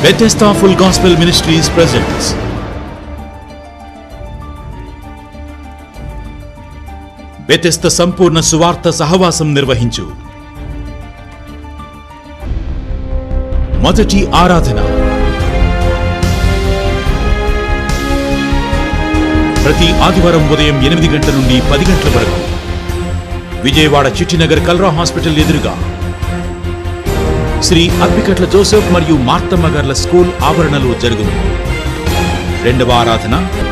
Bethesda Full Gospel Ministries presents Bethesda సంపూర్ణ సువార్త సహవాసం నిర్వహించు మొదటి ఆరాధన ప్రతి ఆదివారం ఉదయం ఎనిమిది గంటల నుండి పది గంటల వరకు విజయవాడ చిట్టినగర్ కల్రా హాస్పిటల్ ఎదురుగా శ్రీ అప్పికట్ల జోసెఫ్ మరియు మార్తమ్మ గార్ల స్కూల్ ఆవరణలో జరుగును రెండవ ఆరాధన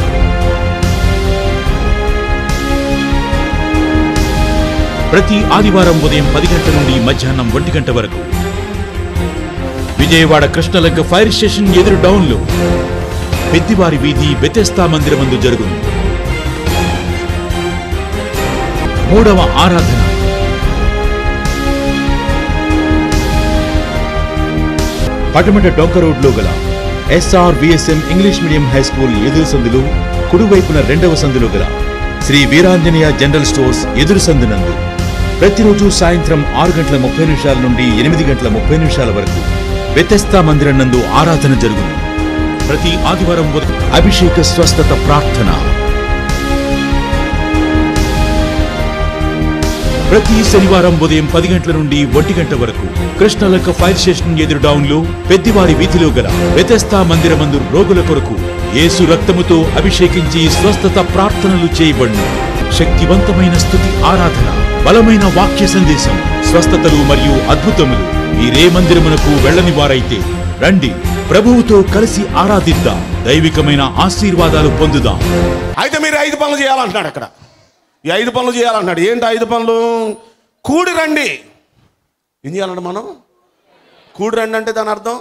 ప్రతి ఆదివారం ఉదయం పది గంటల నుండి మధ్యాహ్నం ఒంటి గంట వరకు విజయవాడ కృష్ణలంక ఫైర్ స్టేషన్ ఎదురు డౌన్లో పెద్దివారి వీధి బెతెస్తా మందిరమందు జరుగును మూడవ ఆరాధన పటమట డొంక రోడ్లో గల SR VSM English medium high school ఎదురు సందులు కుడివైపున రెండవ సందులో గల శ్రీ వీరాంజనేయ జనరల్ స్టోర్స్ ఎదురు సందునందు ప్రతిరోజు సాయంత్రం ఆరు గంటల ముప్పై నిమిషాల నుండి ఎనిమిది గంటల ముప్పై నిమిషాల వరకు వ్యతస్థా మందిరం నందు ఆరాధన జరుగును ప్రతి ఆదివారం ఉదయం అభిషేక స్వస్థత ప్రార్థన ప్రతి శనివారం ఉదయం పది గంటల నుండి ఒంటి గంట వరకు కృష్ణలక్క ఫైర్ స్టేషన్ ఎదురు డౌన్లో పెద్దివారి వీధిలో గల వ్యతస్థా మందిరమందు రోగుల కొరకు యేసు రక్తముతో అభిషేకించి స్వస్థత ప్రార్థనలు చేయబడును శక్తివంతమైన స్థుతి ఆరాధన బలమైన వాక్య సందేశం స్వస్థతలు మరియు అద్భుతములు మీరే మందిరమునకు వెళ్ళని వారైతే రండి ప్రభువుతో కలిసి ఆరాధిద్దాం దైవికమైన ఆశీర్వాదాలు పొందుదాం అయితే మీరు ఐదు పనులు చేయాలంటున్నాడు అక్కడ ఈ ఐదు పనులు చేయాలంటున్నాడు ఏంటి ఐదు పనులు కూడి రండి ఏం చేయాలంట మనం కూడి రండి అంటే దాని అర్థం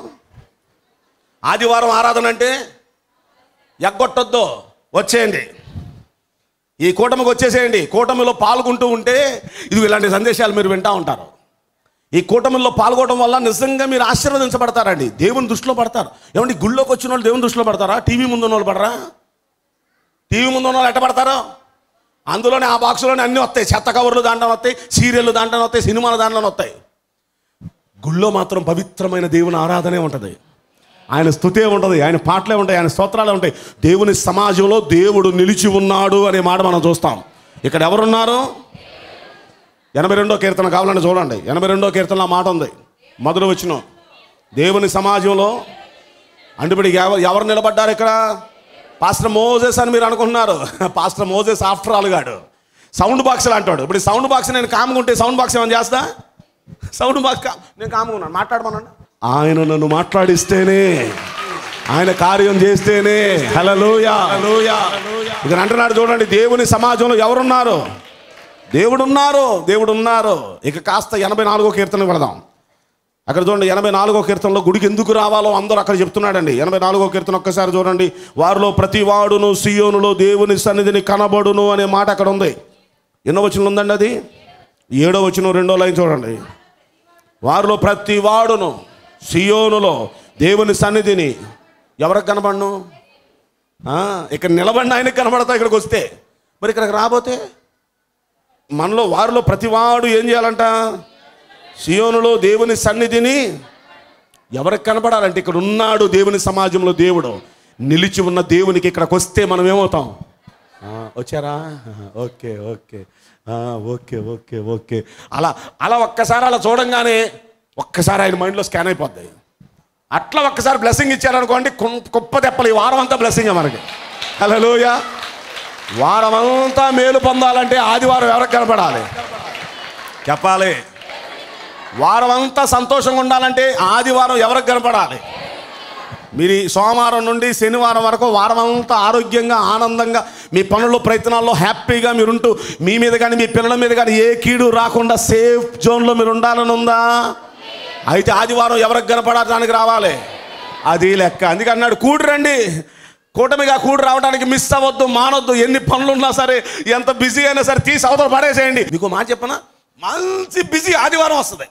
ఆదివారం ఆరాధన అంటే ఎగ్గొట్టొద్దు వచ్చేయండి ఈ కూటమికి వచ్చేసేయండి కూటమిలో పాల్గొంటూ ఉంటే ఇది ఇలాంటి సందేశాలు మీరు వింటూ ఉంటారు ఈ కూటమిలో పాల్గొనడం వల్ల నిజంగా మీరు ఆశీర్వదించబడతారండి దేవుని దృష్టిలో పడతారు ఏమండి గుళ్ళోకి వచ్చిన వాళ్ళు దేవుని దృష్టిలో పడతారా టీవీ ముందు ఉన్న వాళ్ళు పడరా టీవీ ముందు ఉన్న వాళ్ళు ఎట్ట పడతారు అందులోనే ఆ బాక్స్లోనే అన్నీ వస్తాయి చెత్త కవర్లు దాంట్లో వస్తాయి సీరియళ్ళు దాంట్లో వస్తాయి సినిమాలు దాంట్లోనే వస్తాయి గుళ్ళో మాత్రం పవిత్రమైన దేవుని ఆరాధనే ఉంటుంది ఆయన స్థుతే ఉంటుంది ఆయన పాటలే ఉంటాయి ఆయన స్తోత్రాలే ఉంటాయి దేవుని సమాజంలో దేవుడు నిలిచి ఉన్నాడు అనే మాట మనం చూస్తాం ఇక్కడ ఎవరున్నారు ఎనభై రెండో కీర్తన కావాలంటే చూడండి ఎనభై రెండో కీర్తనలో ఆ మాట ఉంది మొదలు వచ్చిన దేవుని సమాజంలో అంటే ఇప్పుడు ఎవ- ఎవరు నిలబడ్డారు ఇక్కడ పాస్టర్ మోజెస్ అని మీరు అనుకుంటున్నారు పాస్టర్ మోజెస్ ఆఫ్టర్ ఆల్ గాడు సౌండ్ బాక్స్ అంటాడు ఇప్పుడు ఈ సౌండ్ బాక్స్ నేను కాముకుంటే సౌండ్ బాక్స్ ఏమైనా చేస్తా సౌండ్ బాక్స్ కా- నేను కాముకున్నాను మాట్లాడమనండి ఆయన నన్ను మాట్లాడిస్తేనే ఆయన కార్యం చేస్తేనే హలలోయా ఇక అంటున్నాడు చూడండి దేవుని సమాజంలో ఎవరున్నారు దేవుడు ఉన్నారు దేవుడు ఉన్నారు ఇక కాస్త ఎనభై నాలుగో కీర్తన పెడదాం అక్కడ చూడండి ఎనభై నాలుగో కీర్తనలో గుడికి ఎందుకు రావాలో అందరూ అక్కడ చెప్తున్నాడండి ఎనభై నాలుగో కీర్తన ఒక్కసారి చూడండి వారిలో ప్రతి వాడును సియోనులో దేవుని సన్నిధిని కనబడును అనే మాట అక్కడ ఉంది ఎన్నో వచనం ఉందండి అది ఏడో వచనం రెండో లైన్ చూడండి వారిలో ప్రతి వాడును సియోనులో దేవుని సన్నిధిని ఎవరికి కనబడను ఆ, ఇక్కడ నిలబడిన ఆయనకి కనబడతా ఇక్కడికి వస్తే మరి ఇక్కడికి రాబోతే మనలో వారిలో ప్రతివాడు ఏం చేయాలంట సియోనులో దేవుని సన్నిధిని ఎవరికి కనపడాలంటే ఇక్కడ ఉన్నాడు దేవుని సమాజంలో దేవుడు నిలిచి ఉన్న దేవునికి ఇక్కడికి వస్తే మనం ఏమవుతాం ఆ, వచ్చారా ఓకే ఓకే ఆ, ఓకే ఓకే ఓకే అలా అలా ఒక్కసారి అలా చూడంగానే ఒక్కసారి ఆయన మైండ్లో స్కాన్ అయిపోద్ది అట్లా ఒక్కసారి బ్లెస్సింగ్ ఇచ్చారనుకోండి కుం- కుప్ప తెప్పలు ఈ వారం అంతా బ్లెస్సింగ్ మనకి హలోయ వారం అంతా మేలు పొందాలంటే ఆదివారం ఎవరికి కనపడాలి చెప్పాలి వారం అంతా సంతోషంగా ఉండాలంటే ఆదివారం ఎవరికి కనపడాలి మీరు ఈ సోమవారం నుండి శనివారం వరకు వారం అంతా ఆరోగ్యంగా ఆనందంగా మీ పనుల్లో ప్రయత్నాల్లో హ్యాపీగా మీరుంటూ మీ మీద కానీ మీ పిల్లల మీద కానీ ఏ కీడు రాకుండా సేఫ్ జోన్లో మీరు ఉండాలని ఉందా అయితే ఆదివారం ఎవరికి కనపడటానికి రావాలి అది లెక్క అందుకే అన్నాడు కూడి రండి కూటమిగా కూడి రావడానికి మిస్ అవ్వద్దు మానొద్దు ఎన్ని పనులు ఉన్నా సరే ఎంత బిజీ అయినా సరే తీసి అవతల పడేసేయండి మీకు మాట చెప్పనా మంచి బిజీ ఆదివారం వస్తుంది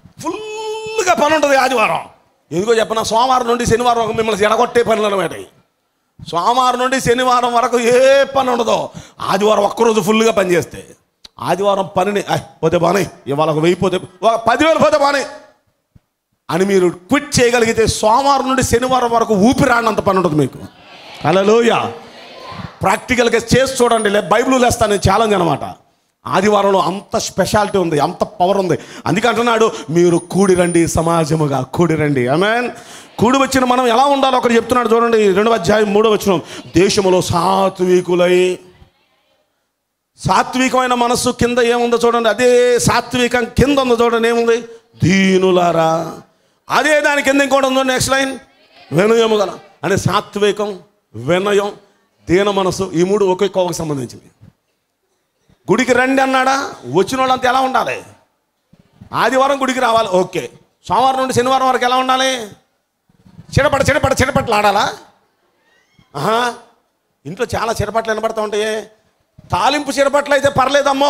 ఫుల్గా పని ఉంటుంది ఆదివారం ఎందుకో చెప్పనా సోమవారం నుండి శనివారం వరకు మిమ్మల్ని ఎడగొట్టే పనులు అనమాట సోమవారం నుండి శనివారం వరకు ఏ పని ఉండదో ఆదివారం ఒక్కరోజు ఫుల్గా పని చేస్తే ఆదివారం పనిని "ఐ, పోతే బానే ఇవాళ ఒక వెయ్యి పోతే ఒక పదివేలు పోతే బానే అని మీరు క్విట్ చేయగలిగితే సోమవారం నుండి శనివారం వరకు ఊపిరాడినంత పని ఉంటుంది మీకు హలోయ ప్రాక్టికల్గా చేసి చూడండి లే బైబిల్ లేస్తాను ఛాలెంజ్ అనమాట ఆదివారంలో అంత స్పెషాలిటీ ఉంది అంత పవర్ ఉంది అందుకే అంటున్నాడు మీరు కూడి రండి సమాజముగా కూడి రండి ఆమెన్ కూడి వచ్చిన మనం ఎలా ఉండాలో ఒకటి చెప్తున్నాడు చూడండి రెండవ అధ్యాయం మూడవ వచ్చిన దేశములో సాత్వికులై సాత్వికమైన మనస్సు కింద ఏముందో చూడండి అదే సాత్వికం కింద ఉందో చూడండి ఏముంది దీనులారా అదే దాని కింద ఇంకోటి ఉందో నెక్స్ట్ లైన్ వినయము గల అంటే సాత్వికం వినయం దీన మనసు ఈ మూడు ఒకే కోవకు సంబంధించింది గుడికి రండి అన్నాడా వచ్చిన వాళ్ళంతా ఎలా ఉండాలి ఆదివారం గుడికి రావాలి ఓకే సోమవారం నుండి శనివారం వరకు ఎలా ఉండాలి చిడపడ చిడపడ చిడపట్లు ఆడాలా ఆహా ఇంట్లో చాలా చిరపట్లు వినపడతా ఉంటాయి తాలింపు చిరపట్లు అయితే పర్లేదమ్మో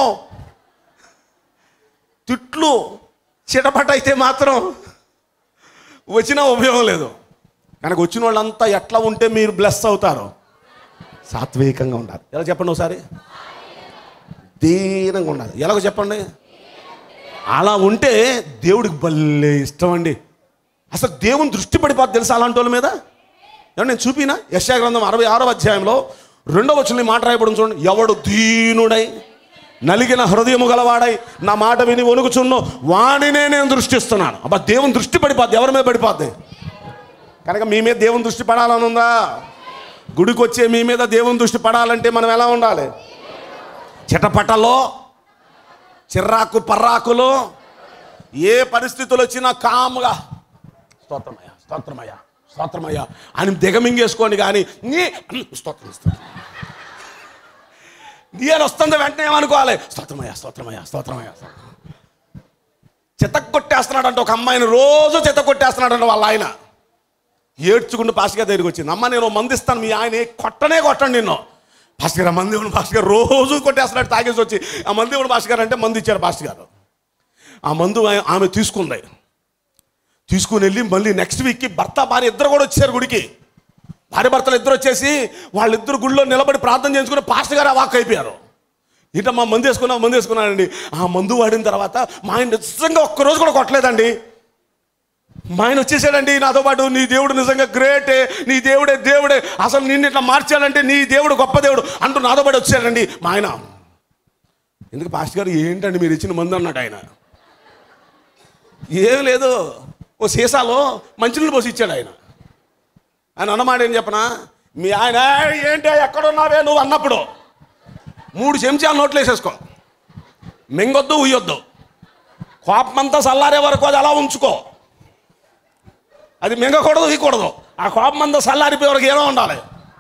తిట్లు చిటపట అయితే మాత్రం వచ్చినా ఉపయోగం లేదు కనుక వచ్చిన వాళ్ళంతా ఎట్లా ఉంటే మీరు బ్లెస్ అవుతారు సాత్వికంగా ఉండాలి ఎలా చెప్పండి ఒకసారి దీనంగా ఉండాలి ఎలాగో చెప్పండి అలా ఉంటే దేవుడికి భలే ఇష్టం అండి అసలు దేవుని దృష్టి పడిపోద్ది తెలుసా అలాంటి వాళ్ళ మీద ఏమన్నా నేను చూపినా యశా గ్రంథం అరవై ఆరో అధ్యాయంలో రెండవ వచ్చిన మాట రాయబడి చూడండి ఎవడు దీనుడై నలిగిన హృదయము గలవాడై నా మాట విని వణుకుచున్నో వాడినే నేను దృష్టిస్తున్నాను అబ్బా దేవుని దృష్టి పడిపోద్ది ఎవరి మీద పడిపోద్ది కనుక మీ మీద దేవుని దృష్టి పడాలని ఉందా గుడికి వచ్చే మీ మీద దేవుని దృష్టి పడాలంటే మనం ఎలా ఉండాలి చిటపటలో చిర్రాకు పర్రాకులో ఏ పరిస్థితులు వచ్చినా కాముగా స్తోత్రమయ్యా స్తోత్రమయ్యా స్తోత్రమయ్యా అని దిగమింగేసుకోండి కానీ నీ స్తోత్రం స్తోత్రం నీయని వస్తుంది వెంటనే ఏమనుకోవాలి స్తోత్రమయ్యా స్తోత్రమయ్యా స్తోత్రమయ్యా చితక్ కొట్టేస్తున్నాడంట ఒక అమ్మాయిని రోజు చిత కొట్టేస్తున్నాడంట వాళ్ళ ఆయన ఏడ్చుకుంటూ పాస్టర్ గారి దగ్గరికి వచ్చింది అమ్మ నేను మంది ఇస్తాను మీ ఆయన కొట్టనే కొట్టండి నిన్ను పాస్టర్ గారు ఆ మంది ఇవ్వండి పాస్టర్ గారు రోజు కొట్టేస్తున్నాడు తాగేసి వచ్చి ఆ మంది ఇవ్వండి పాస్టర్ గారు అంటే మంది ఇచ్చారు పాస్టర్ గారు ఆ మందు ఆ- ఆమె తీసుకుంది తీసుకుని వెళ్ళి మళ్ళీ నెక్స్ట్ వీక్కి భర్త భార్య ఇద్దరు కూడా వచ్చారు గుడికి భార్య భర్తలు ఇద్దరు వచ్చేసి వాళ్ళిద్దరు గుడిలో నిలబడి ప్రార్థన చేసుకుని పాస్టర్ గారు వాక్ అయిపోయారు ఇట మా మందు వేసుకున్నా మందు వేసుకున్నానండి ఆ మందు వాడిన తర్వాత మా ఆయన నిజంగా ఒక్కరోజు కూడా కొట్టలేదండి మా ఆయన వచ్చేసాడండి నాతో పాటు నీ దేవుడు నిజంగా గ్రేటే నీ దేవుడే దేవుడే అసలు నిన్ను ఇట్లా మార్చాలంటే నీ దేవుడు గొప్ప దేవుడు అంటూ నాతో పాటు వచ్చాడండి మా ఆయన ఎందుకు పాస్టర్ గారు ఏంటండి మీరు ఇచ్చిన మందు అన్నాడు ఆయన ఏం లేదు ఓ సీసాలో మంచినీళ్ళు పోసి ఇచ్చాడు ఆయన ఆయన అన్నమాట ఏం చెప్పనా మీ ఆయన "ఏయ్, ఏంటి ఎక్కడున్నావే నువ్వు అన్నప్పుడు మూడు చెంచాలు నోట్లు వేసేసుకో మింగొద్దు ఉయ్యొద్దు కోపమంతా చల్లారే వరకు అది అలా ఉంచుకో అది మింగకూడదు ఇవ్వకూడదు ఆ కోపమంతా చల్లారిపోయే వరకు ఏదో ఉండాలి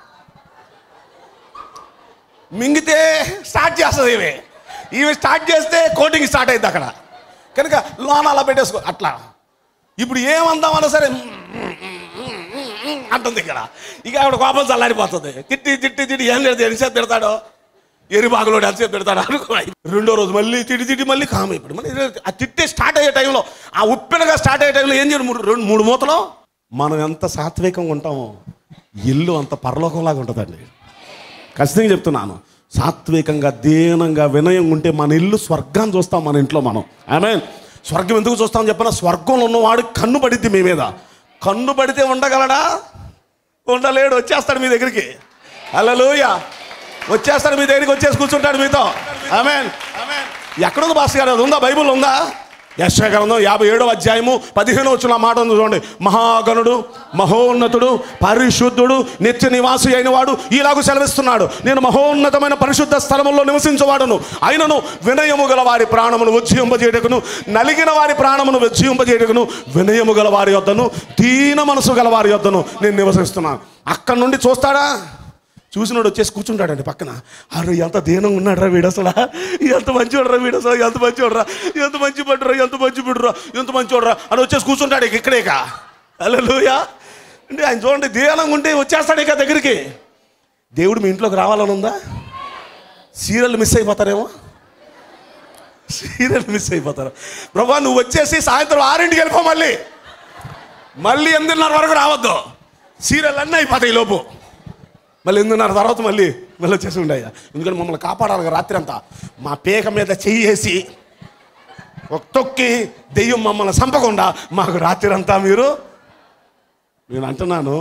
మింగితే స్టార్ట్ చేస్తుంది ఇవి ఇవి స్టార్ట్ చేస్తే కోటింగ్ స్టార్ట్ అయింది అక్కడ కనుక లోన అలా పెట్టేసుకో అట్లా ఇప్పుడు ఏమందామన్నా సరే అంటుంది ఇక్కడ ఇక ఆవిడ కోపం చల్లారిపోతుంది తిట్టి తిట్టి తిట్టి ఏం లేదు ఎంతసేపు పెడతాడో ఎరిబాగులో ఎంతసేపు పెడతాడు అనుకో రెండో రోజు మళ్ళీ తిట్టి తిట్టి మళ్ళీ కామ్ అయిపోయి మళ్ళీ ఆ తిట్టే స్టార్ట్ అయ్యే టైంలో ఆ ఉప్పెనగా స్టార్ట్ అయ్యే టైంలో ఏం చేయడు మూడు రెండు మూడు మూతలో మనం ఎంత సాత్వికంగా ఉంటామో ఇల్లు అంత పరలోకంలాగా ఉంటుందండి ఖచ్చితంగా చెప్తున్నాను సాత్వికంగా దీనంగా వినయం ఉంటే మన ఇల్లు స్వర్గాన్ని చూస్తాం మన ఇంట్లో మనం ఆమె స్వర్గం ఎందుకు చూస్తాం చెప్పిన స్వర్గంలో ఉన్నవాడు కన్ను పడిద్ది మీ మీద కన్ను పడితే ఉండగలడా ఉండలేడు వచ్చేస్తాడు మీ దగ్గరికి అల్లలోయ వచ్చేస్తాడు మీ దగ్గరికి వచ్చేసి కూర్చుంటాడు మీతో ఆమెన్ ఎక్కడుంది భాస్కర్ గారు అది ఉందా బైబుల్ ఉందా యశ్వ గ్రంథం యాభై ఏడవ అధ్యాయము పదిహేను వచ్చిన మాట ఉంది చూడండి మహాగణుడు మహోన్నతుడు పరిశుద్ధుడు నిత్య నివాసి అయిన వాడు ఇలాగూ సెలవిస్తున్నాడు నేను మహోన్నతమైన పరిశుద్ధ స్థలములో నివసించవాడును అయినను వినయము గల వారి ప్రాణమును ఉజ్జయింపజేయటకును నలిగిన వారి ప్రాణమును ఉజ్జయింపజేయటకును వినయము గల వారి యొద్దను దీన మనసు గల వారి యొద్దను నేను నివసిస్తున్నాను అక్కడి నుండి చూస్తాడా చూసినోడు వచ్చేసి కూర్చుంటాడండి పక్కన అరే ఎంత దీనంగా ఉన్నాడురా వీడు అసలు ఎంత మంచివాడురా వీడు అసలు ఎంత మంచివాడురా ఎంత మంచి పడ్డరా ఎంత మంచి బిడ్డరా ఎంత మంచివాడురా అని వచ్చేసి కూర్చుంటాడు ఇక ఇక్కడే ఇక అల్లెలుయా అంటే ఆయన చూడండి దీనంగా ఉంటే వచ్చేస్తాడు ఇక దగ్గరికి దేవుడు మీ ఇంట్లోకి రావాలని ఉందా సీరియల్ మిస్ అయిపోతారేమో సీరియల్ మిస్ అయిపోతారు ప్రభా నువ్వు వచ్చేసి సాయంత్రం ఆరింటికి వెళ్ళిపో మళ్ళీ మళ్ళీ ఎనిమిదిన్నర వరకు రావద్దు సీరియల్ అన్నీ అయిపోతాయి ఈ లోపు మళ్ళీ ఎనిమిదిన్నర తర్వాత మళ్ళీ మళ్ళీ వచ్చేసి ఉండయ్యా ఎందుకంటే మమ్మల్ని కాపాడాలి కదా రాత్రి అంతా మా పేక మీద చెయ్యేసి ఒక తొక్కి దెయ్యం మమ్మల్ని చంపకుండా మాకు రాత్రి మీరు నేను అంటున్నాను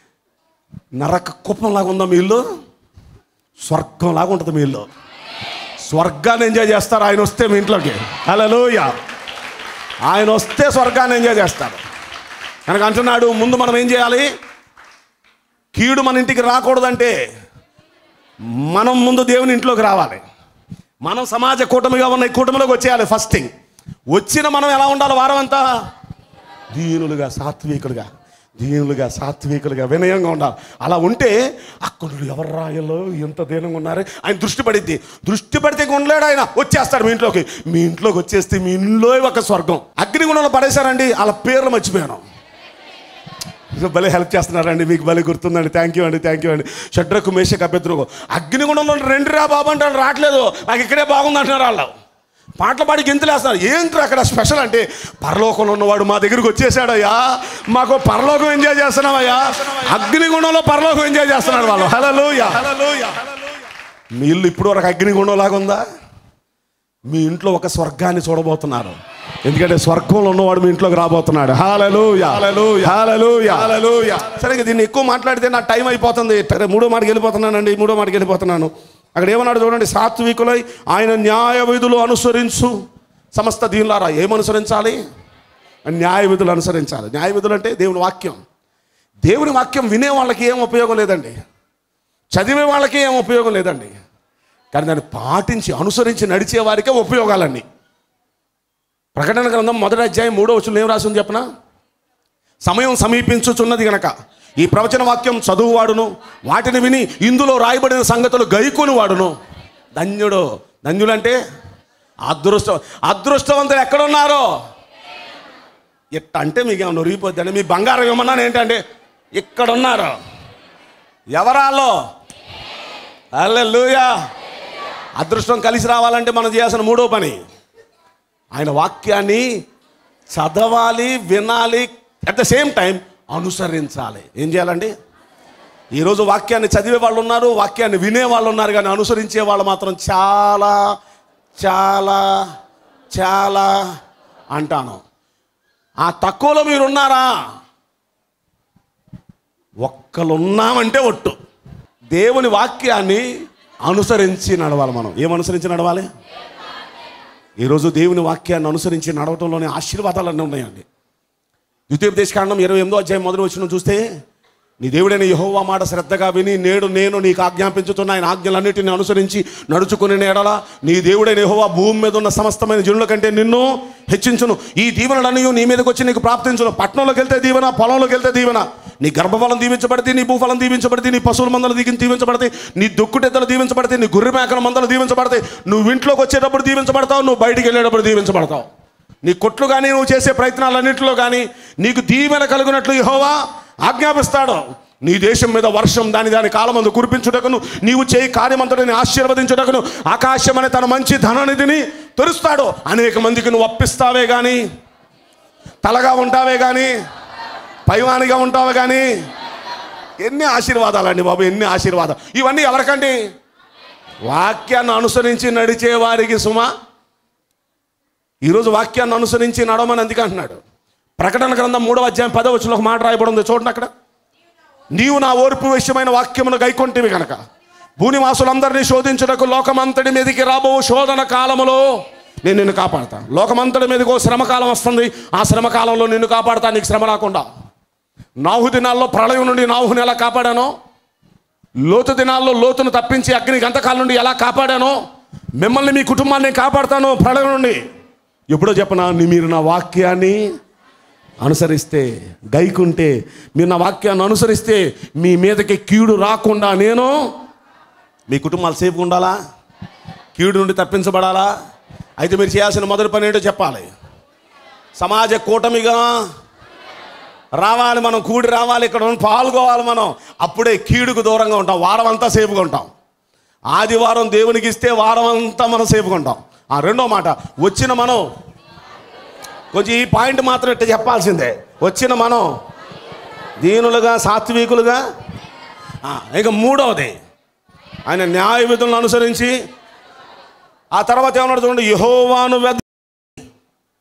నరక కుప్పంలాగా ఉందా మీ ఇల్లు స్వర్గంలాగా ఉంటుంది మీ ఇల్లు స్వర్గాన్ని ఎంజాయ్ చేస్తారు ఆయన వస్తే మీ ఇంట్లోకి హలోయ ఆయన వస్తే స్వర్గాన్ని ఎంజాయ్ చేస్తారు కనుక అంటున్నాడు ముందు మనం ఏం చేయాలి కీడు మన ఇంటికి రాకూడదంటే మనం ముందు దేవుని ఇంట్లోకి రావాలి మనం సమాజ కూటమిగా ఉన్న ఈ కూటమిలోకి వచ్చేయాలి ఫస్ట్ థింగ్ వచ్చిన మనం ఎలా ఉండాలి వారం అంతా దీనులుగా సాత్వికులుగా దీనులుగా సాత్వికులుగా వినయంగా ఉండాలి అలా ఉంటే అక్కడ ఎవరు రాయలో ఎంత దీనంగా ఉన్నారు ఆయన దృష్టి పడిద్ది దృష్టి పడితే ఇంక ఉండలేడు ఆయన వచ్చేస్తాడు మీ ఇంట్లోకి మీ ఇంట్లోకి వచ్చేస్తే మీ ఇంట్లో ఒక స్వర్గం అగ్నిగుణంలో పడేశారండి వాళ్ళ పేర్లు మర్చిపోయాను సో భలే హెల్ప్ చేస్తున్నారండి మీకు భలే గుర్తుందండి థ్యాంక్ యూ అండి థ్యాంక్ యూ అండి షడ్రకు మేషక్ అభ్యర్థులకు అగ్నిగుణంలో రెండు రా బాబు అంటారు రావట్లేదు నాకు ఇక్కడే బాగుంది అంటున్నారు వాళ్ళు పాటలు పాడి గెంతులేస్తున్నారు ఏంటి అక్కడ స్పెషల్ అంటే పరలోకంలో ఉన్నవాడు మా దగ్గరికి వచ్చేసాడయ్యా మాకు పరలోకం ఎంజాయ్ చేస్తున్నామయ్యా అగ్నిగుణంలో పరలోకం ఎంజాయ్ చేస్తున్నారు వాళ్ళు హలో మీ ఇల్లు ఇప్పుడు వరకు అగ్నిగుండం లాగా ఉందా మీ ఇంట్లో ఒక స్వర్గాన్ని చూడబోతున్నారు ఎందుకంటే స్వర్గంలో ఉన్నవాడు మీ ఇంట్లోకి రాబోతున్నాడు హాలలుయా హాలలుయా హాలలుయా సరే ఇక దీన్ని ఎక్కువ మాట్లాడితే నా టైం అయిపోతుంది సరే మూడో మాటకి వెళ్ళిపోతున్నానండి మూడో మాటకి వెళ్ళిపోతున్నాను అక్కడ ఏమన్నాడు చూడండి సాత్వికులై ఆయన న్యాయ విధులు అనుసరించు సమస్త దీనిలారా ఏమనుసరించాలి న్యాయ విధులు అనుసరించాలి న్యాయ విధులు అంటే దేవుని వాక్యం దేవుని వాక్యం వినే వాళ్ళకి ఏం ఉపయోగం లేదండి చదివే వాళ్ళకి ఏం ఉపయోగం లేదండి కానీ దాన్ని పాటించి అనుసరించి నడిచే వారికే ఉపయోగాలన్నీ ప్రకటన గ్రంథం మొదటి అధ్యాయం మూడో వచ్చిన ఏం రాసింది చెప్పనా సమయం సమీపించుచున్నది గనక ఈ ప్రవచన వాక్యం చదువువాడును వాటిని విని ఇందులో రాయబడిన సంగతులు గైకొని వాడును ధన్యుడు ధన్యుడంటే అదృష్టం అదృష్టవంతులు ఎక్కడున్నారో ఇట్ట అంటే మీకు ఏమన్నా నొరిగిపోద్దండి మీ బంగారం ఏమన్నాను ఏంటంటే ఇక్కడ ఉన్నారు ఎవరాలో అల్లెలుయా అదృష్టం కలిసి రావాలంటే మనం చేయాల్సిన మూడో పని ఆయన వాక్యాన్ని చదవాలి వినాలి అట్ ద సేమ్ టైం అనుసరించాలి ఏం చేయాలండి ఈరోజు వాక్యాన్ని చదివే వాళ్ళు ఉన్నారు వాక్యాన్ని వినే వాళ్ళు ఉన్నారు కానీ అనుసరించే వాళ్ళు మాత్రం చాలా చాలా చాలా అంటాను ఆ తక్కువలో మీరు ఉన్నారా ఒక్కలున్నామంటే ఒట్టు దేవుని వాక్యాన్ని అనుసరించి నడవాలి మనం ఏం అనుసరించి నడవాలి ఈరోజు దేవుని వాక్యాన్ని అనుసరించి నడవటంలోనే ఆశీర్వాదాలన్నీ ఉన్నాయండి ద్వితీయోపదేశకాండం ఇరవై ఎనిమిదో అధ్యాయం మొదలు వచ్చిన చూస్తే నీ దేవుడైన యహోవా మాట శ్రద్ధగా విని నేడు నేను నీకు ఆజ్ఞాపించుతున్న ఆయన ఆజ్ఞలన్నిటిని అనుసరించి నడుచుకుని ఎడల నీ దేవుడైన యహోవా భూమి మీద ఉన్న సమస్తమైన జనుల కంటే నిన్ను హెచ్చించును ఈ దీవెనలన్నీ నీ మీదకి వచ్చి నీకు ప్రాప్తించును పట్టణంలోకి వెళ్తే దీవెన పొలంలోకి వెళ్తే దీవెన నీ గర్భఫలం దీవించబడితే నీ భూఫలం దీవించబడితే నీ పశువుల మందలు దిగి దీవించబడితే నీ దుక్కుటెద్దలు దీవించబడితే నీ గుర్రె మేకల మందలు దీవించబడతాయి నువ్వు ఇంట్లోకి వచ్చేటప్పుడు దీవించబడతావు నువ్వు బయటికి వెళ్ళేటప్పుడు దీవించబడతావు నీ కొట్లు కానీ నువ్వు చేసే ప్రయత్నాలన్నింటిలో కానీ నీకు దీవెన కలుగునట్లు యెహోవా ఆజ్ఞాపిస్తాడు నీ దేశం మీద వర్షం దాని దాని కాలమందు కురిపించుటకును నీవు చేయి కార్యమంతటిని ఆశీర్వదించుటకును ఆకాశం అనే తన మంచి ధననిధిని తెరుస్తాడు అనేక మందికి నువ్వు అప్పిస్తావే కానీ తలగా ఉంటావే కానీ పైవానిగా ఉంటావే కానీ ఎన్ని ఆశీర్వాదాలండి బాబు ఎన్ని ఆశీర్వాదాలు ఇవన్నీ ఎవరికండి వాక్యాన్ని అనుసరించి నడిచే వారికి సుమా ఈరోజు వాక్యాన్ని అనుసరించి నడవమని అందుకే అంటున్నాడు ప్రకటన గ్రంథం మూడవ అధ్యాయం పదవ వచ్చిన ఒక మాట రాయబడి ఉంది చూడండి అక్కడ నీవు నా ఓర్పు విషయమైన వాక్యమును గైకొంటివి కనుక భూనివాసులందరినీ శోధించుటకు లోకమంతటి మీదకి రాబో శోధన కాలములో నేను నిన్ను కాపాడతాను లోకమంతటి మీదకి ఓ శ్రమకాలం వస్తుంది ఆ శ్రమకాలంలో నిన్ను కాపాడతా నీకు శ్రమ రాకుండా నాహు దినాల్లో ప్రళయం నుండి నాహుని ఎలా కాపాడానో లోతు దినాల్లో లోతును తప్పించి అగ్ని గంతకాలం నుండి ఎలా కాపాడానో మిమ్మల్ని మీ కుటుంబాన్ని కాపాడతాను ప్రళయం నుండి ఎప్పుడో చెప్పనా నీ మీరు నా వాక్యాన్ని అనుసరిస్తే గైకుంటే మీరు నా వాక్యాన్ని అనుసరిస్తే మీ మీదకి కీడు రాకుండా నేను మీ కుటుంబాలు సేఫ్గా ఉండాలా కీడు నుండి తప్పించబడాలా అయితే మీరు చేయాల్సిన మొదటి పని ఏంటో చెప్పాలి సమాజ కూటమిగా రావాలి మనం కూడి రావాలి ఇక్కడ ఉండి పాల్గొవాలి మనం అప్పుడే కీడుకు దూరంగా ఉంటాం వారం అంతా సేఫ్గా ఉంటాం ఆదివారం దేవునికి ఇస్తే వారం అంతా మనం సేఫ్గా ఉంటాం ఆ రెండో మాట వచ్చిన మనం కొంచెం ఈ పాయింట్ మాత్రం ఇట్ట చెప్పాల్సిందే వచ్చిన మనం దీనులుగా సాత్వికులుగా ఆ, ఇక మూడవది ఆయన న్యాయ విధులను అనుసరించి ఆ తర్వాత ఏమన్నాడు చూడండి యహోవాను వెద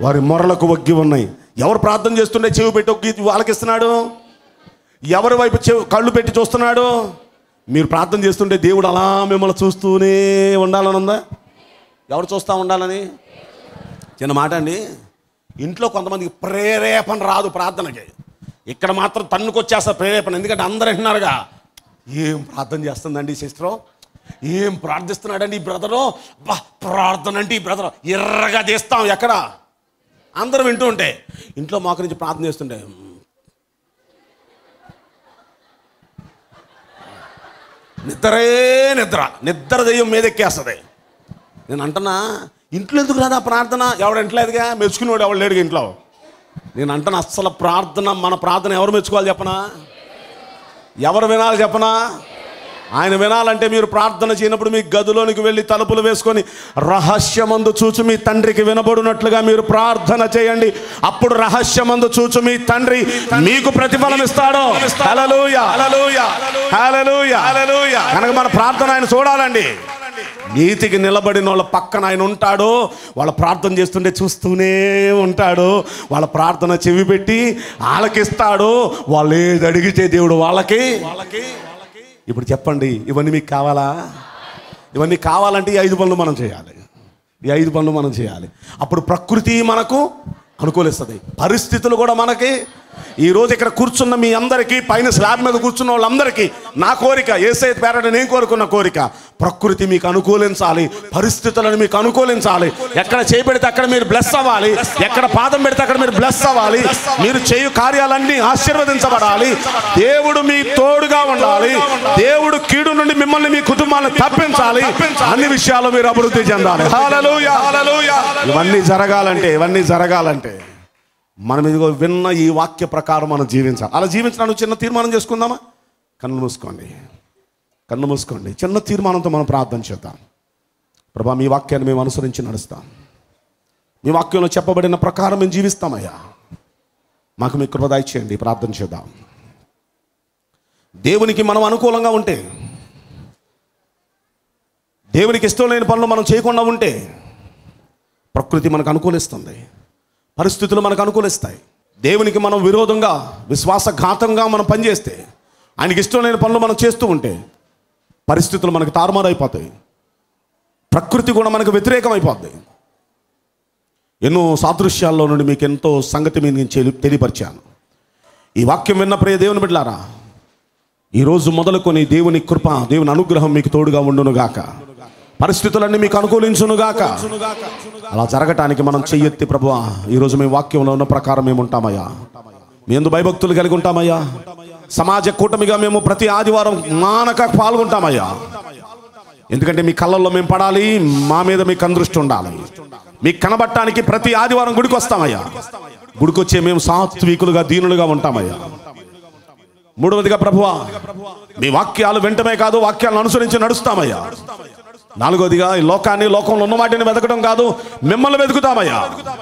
వారి మొరలకు వగ్గి ఉన్నాయి ఎవరు ప్రార్థన చేస్తుండే చెవి పెట్టి ఒగ్గి వాళ్ళకి ఇస్తున్నాడు ఎవరి వైపు చెవి కళ్ళు పెట్టి చూస్తున్నాడు మీరు ప్రార్థన చేస్తుంటే దేవుడు అలా మిమ్మల్ని చూస్తూనే ఉండాలని ఉందా ఎవరు చూస్తూ ఉండాలని చిన్న మాట అండి ఇంట్లో కొంతమందికి ప్రేరేపణ రాదు ప్రార్థనకి ఇక్కడ మాత్రం తన్నుకొచ్చేస్తారు ప్రేరేపణ ఎందుకంటే అందరూ అంటున్నారుగా ఏం ప్రార్థన చేస్తుందండి సిస్టరు ఏం ప్రార్థిస్తున్నాడండి ఈ బ్రదరు బా ప్రార్థన అంటే ఈ బ్రదరు ఎర్రగా చేస్తాం ఎక్కడ అందరం వింటూ ఉంటే ఇంట్లో మాకు నుంచి ప్రార్థన చేస్తుంటే నిద్రే నిద్ర నిద్ర దెయ్యం మీద ఎక్కేస్తుంది నేను అంటున్నా ఇంట్లో ఎందుకు రాదా ప్రార్థన ఎవడు ఇంట్లేదుగా మెచ్చుకునేవాడు ఎవడు లేడుగా ఇంట్లో నేను అంటున్నా అస్సలు ప్రార్థన మన ప్రార్థన ఎవరు మెచ్చుకోవాలి చెప్పనా ఎవరు వినాలి చెప్పనా ఆయన వినాలంటే మీరు ప్రార్థన చేయనప్పుడు మీ గదిలోనికి వెళ్ళి తలుపులు వేసుకొని రహస్యమందు చూచు మీ తండ్రికి వినబడినట్లుగా మీరు ప్రార్థన చేయండి అప్పుడు రహస్యమందు చూచు మీ తండ్రి మీకు ప్రతిఫలం ఇస్తాడు హల్లెలూయా హల్లెలూయా హల్లెలూయా హల్లెలూయా కనుక మన ప్రార్థన ఆయన చూడాలండి నీతికి నిలబడిన వాళ్ళ పక్కన ఆయన ఉంటాడు వాళ్ళ ప్రార్థన చేస్తుంటే చూస్తూనే ఉంటాడు వాళ్ళ ప్రార్థన చెవి పెట్టి ఆలకిస్తాడు వాళ్ళు ఏది అడిగితే దేవుడు వాళ్ళకి వాళ్ళకి ఇప్పుడు చెప్పండి ఇవన్నీ మీకు కావాలా ఇవన్నీ కావాలంటే ఈ ఐదు పనులు మనం చేయాలి ఈ ఐదు పనులు మనం చేయాలి అప్పుడు ప్రకృతి మనకు అనుకూలిస్తుంది పరిస్థితులు కూడా మనకి ఈ రోజు ఇక్కడ కూర్చున్న మీ అందరికీ పైన స్లాబ్ మీద కూర్చున్న వాళ్ళందరికీ నా కోరిక ఏసై పేరట నేను కోరుకున్న కోరిక ప్రకృతి మీకు అనుకూలించాలి పరిస్థితులను మీకు అనుకూలించాలి ఎక్కడ చేయబెడితే అక్కడ మీరు బ్లెస్ అవ్వాలి ఎక్కడ పాదం పెడితే అక్కడ మీరు బ్లెస్ అవ్వాలి మీరు చేయు కార్యాలన్నీ ఆశీర్వదించబడాలి దేవుడు మీ తోడుగా ఉండాలి దేవుడు కీడు నుండి మిమ్మల్ని మీ కుటుంబాన్ని తప్పించాలి అన్ని విషయాలు మీరు అభివృద్ధి చెందాలి హల్లెలూయా హల్లెలూయా ఇవన్నీ జరగాలంటే ఇవన్నీ జరగాలంటే మనం ఇదిగో విన్న ఈ వాక్య ప్రకారం మనం జీవించాలి అలా జీవించడానికి చిన్న తీర్మానం చేసుకుందామా కన్ను మూసుకోండి కన్ను మూసుకోండి చిన్న తీర్మానంతో మనం ప్రార్థన చేద్దాం ప్రభా మీ వాక్యాన్ని మేము అనుసరించి నడుస్తాం మీ వాక్యంలో చెప్పబడిన ప్రకారం మేము జీవిస్తామయ్యా మాకు మీ కృపదాయి చేయండి ప్రార్థన చేద్దాం దేవునికి మనం అనుకూలంగా ఉంటే దేవునికి ఇష్టం లేని పనులు మనం చేయకుండా ఉంటే ప్రకృతి మనకు అనుకూలిస్తుంది పరిస్థితులు మనకు అనుకూలిస్తాయి దేవునికి మనం విరోధంగా విశ్వాసఘాతంగా మనం పనిచేస్తే ఆయనకి ఇష్టం లేని పనులు మనం చేస్తూ ఉంటే పరిస్థితులు మనకు తారుమారైపోతాయి ప్రకృతి కూడా మనకు వ్యతిరేకం అయిపోద్ది ఎన్నో సాదృశ్యాల్లో నుండి మీకు ఎంతో సంగతి మీద నేను చెలి- తెలియపరిచాను ఈ వాక్యం విన్న ప్రియ దేవుని బిడ్డారా ఈరోజు మొదలుకొని దేవుని కృప దేవుని అనుగ్రహం మీకు తోడుగా ఉండునుగాక పరిస్థితులన్నీ మీకు అనుకూలించునుగాక అలా జరగటానికి మనం చెయ్యెత్తి ప్రభువా ఈరోజు మీ వాక్యంలో ఉన్న ప్రకారం మేము ఉంటామయ్యా మీ ఎందు భయభక్తులు కలిగి ఉంటామయ్యా సమాజ కూటమిగా మేము ప్రతి ఆదివారం మానక పాల్గొంటామయ్యా ఎందుకంటే మీ కళ్ళల్లో మేము పడాలి మా మీద మీకు అందృష్టి ఉండాలి మీకు కనబట్టడానికి ప్రతి ఆదివారం గుడికి వస్తామయ్యా గుడికొచ్చే మేము సాత్వికులుగా దీనులుగా ఉంటామయ్యా మూడవదిగా ప్రభువా మీ వాక్యాలు వెంటనే కాదు వాక్యాలను అనుసరించి నడుస్తామయ్యా నాలుగవదిగా ఈ లోకాన్ని లోకంలో ఉన్న వాటిని వెతకడం కాదు మిమ్మల్ని వెతుకుతామయ్యా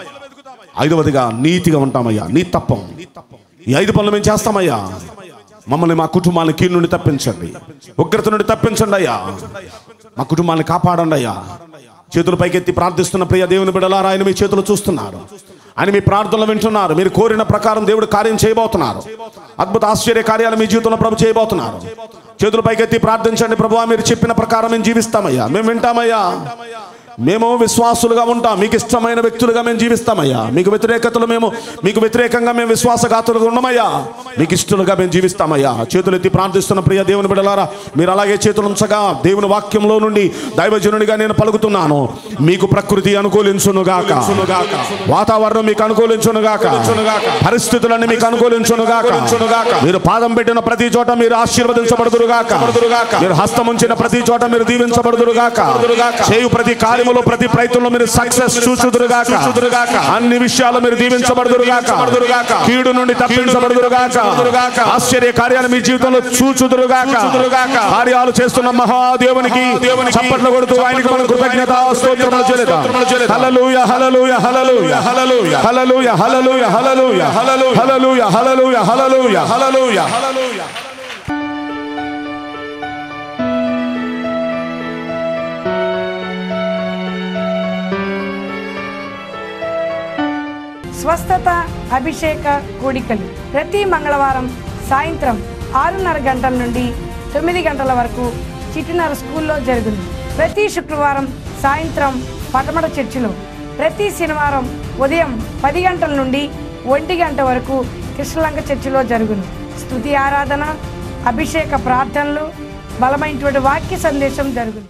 ఐదవదిగా నీతిగా ఉంటామయ్యా నీ తప్పం ఈ ఐదు పనులు మేము చేస్తామయ్యా మమ్మల్ని మా కుటుంబాన్ని కీడు నుండి తప్పించండి ఉగ్రత నుండి తప్పించండి అయ్యా మా కుటుంబాన్ని కాపాడండి అయ్యా చేతులు పైకెత్తి ప్రార్థిస్తున్న ప్రియ దేవుని బిడలారా ఆయన మీ చేతులు చూస్తున్నారు ఆయన మీ ప్రార్థనలు వింటున్నారు మీరు కోరిన ప్రకారం దేవుడు కార్యం చేయబోతున్నారు అద్భుత ఆశ్చర్య కార్యాలు మీ జీవితంలో ప్రభు చేయబోతున్నారు చేతులు పైకెత్తి ప్రార్థించండి ప్రభు మీరు చెప్పిన ప్రకారం మేము జీవిస్తామయ్యా మేము వింటామయ్యా మేము విశ్వాసులుగా ఉంటాం మీకు ఇష్టమైన వ్యక్తులుగా మేము జీవిస్తామయ్యా మీకు వ్యతిరేకతలు మేము మీకు వ్యతిరేకంగా మేము విశ్వాసఘాతులుగా ఉన్నామయ్యా మీకు ఇష్టలుగా మేము జీవిస్తామయ్యా చేతులు ఎత్తి ప్రార్థిస్తున్న ప్రియ దేవుని బిడలారా మీరు అలాగే చేతులు ఉంచగా దేవుని వాక్యంలో నుండి దైవజనుడిగా నేను పలుకుతున్నాను మీకు ప్రకృతి అనుకూలించునుగాక వాతావరణం మీకు అనుకూలించునుగాక పరిస్థితులన్నీ మీకు అనుకూలించునుగాక మీరు పాదం పెట్టిన ప్రతి చోట మీరు ఆశీర్వదించబడుదురుగాక మీరు హస్తం ఉంచిన ప్రతి చోట మీరు దీవించబడుదురుగాక చేయు ప్రతి కార్యములో ప్రతి ప్రయత్నంలో మీరు సక్సెస్ చూచుదురుగాక అన్ని విషయాలు మీరు దీవించబడుదురుగాక కీడు నుండి తప్పించబడుదురుగాక ఆశ్చర్య కార్యాలు మీ జీవితంలో చూచుదురుగాక కార్యాలు చేస్తున్న మహాదేవునికి చప్పట్లు కొడుతూ ఆయనకి మన కృతజ్ఞత స్తోత్రములు చేద్దాం హల్లెలూయా హల్లెలూయా హల్లెలూయా హల్లెలూయా హల్లెలూయా హల్లెలూయా హల్లెలూయా హల్లెలూయా హల్లెలూయా హల్లెలూయా హల్లెలూయా హల్లెలూయా స్వస్థత అభిషేక కూడికలు ప్రతి మంగళవారం సాయంత్రం ఆరున్నర గంటల నుండి తొమ్మిది గంటల వరకు చిటినర స్కూల్లో జరుగును ప్రతి శుక్రవారం సాయంత్రం పటమట చర్చిలో ప్రతి శనివారం ఉదయం పది గంటల నుండి ఒంటి గంట వరకు కృష్ణలంక చర్చిలో జరుగును స్తుతి ఆరాధన అభిషేక ప్రార్థనలు బలమైనటువంటి వాక్య సందేశం జరుగును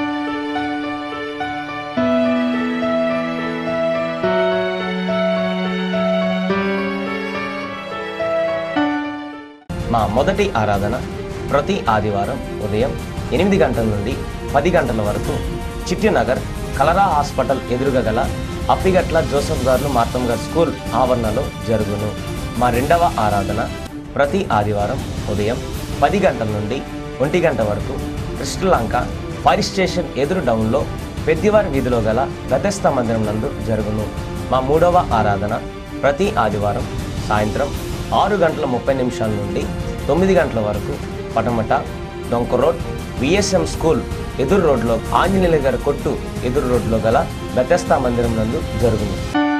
మా మొదటి ఆరాధన ప్రతి ఆదివారం ఉదయం ఎనిమిది గంటల నుండి పది గంటల వరకు చిట్టినగర్ కలరా హాస్పిటల్ ఎదురుగా గల అప్పిగట్ల జోసఫ్ గారు మార్తమ్ గారు స్కూల్ ఆవరణలో జరుగును మా రెండవ ఆరాధన ప్రతి ఆదివారం ఉదయం పది గంటల నుండి ఒంటి గంట వరకు కృష్ణలంక ఫైర్ స్టేషన్ ఎదురు డౌన్లో పెద్దివారి వీధిలో గల గతస్థ మందిరం నందు జరుగును మా మూడవ ఆరాధన ప్రతి ఆదివారం సాయంత్రం ఆరు గంటల ముప్పై నిమిషాల నుండి తొమ్మిది గంటల వరకు పటమట డొంక రోడ్ విఎస్ఎం స్కూల్ ఎదురు రోడ్లో ఆంజనేయుల గారి కొట్టు ఎదురు రోడ్లో గల బెతస్తా మందిరం నందు జరుగును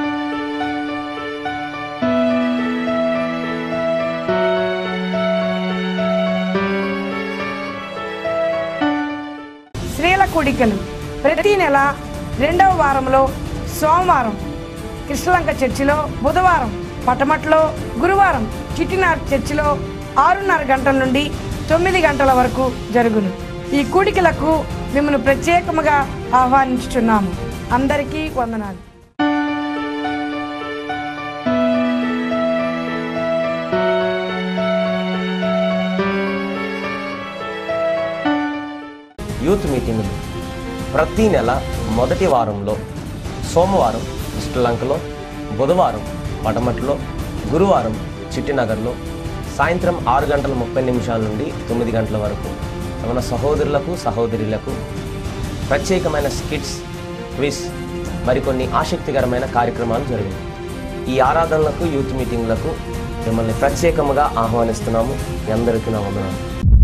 స్త్రీల కూడికలు ప్రతి నెల రెండవ వారంలో సోమవారం కృష్ణలంక చర్చిలో బుధవారం పటమట్లో గురువారం చిట్టినార్ చర్చిలో ఆరున్నర గంటల నుండి తొమ్మిది గంటల వరకు జరుగును ఈ కూడికలకు మిమ్మల్ని ప్రత్యేకముగా ఆహ్వానించుచున్నాము అందరికీ వందనాలు యూత్ మీటింగులు ప్రతి నెల మొదటి వారంలో సోమవారం శ్రీలంకలో బుధవారం పటమట్లో గురువారం చిట్టినగర్లో సాయంత్రం ఆరు గంటల ముప్పై నిమిషాల నుండి తొమ్మిది గంటల వరకు మన సహోదరులకు సహోదరులకు ప్రత్యేకమైన స్కిట్స్ క్విజ్ మరికొన్ని ఆసక్తికరమైన కార్యక్రమాలు జరిగాయి ఈ ఆరాధనలకు యూత్ మీటింగ్లకు మిమ్మల్ని ప్రత్యేకముగా ఆహ్వానిస్తున్నాము మీ అందరికీ నా వందనాలు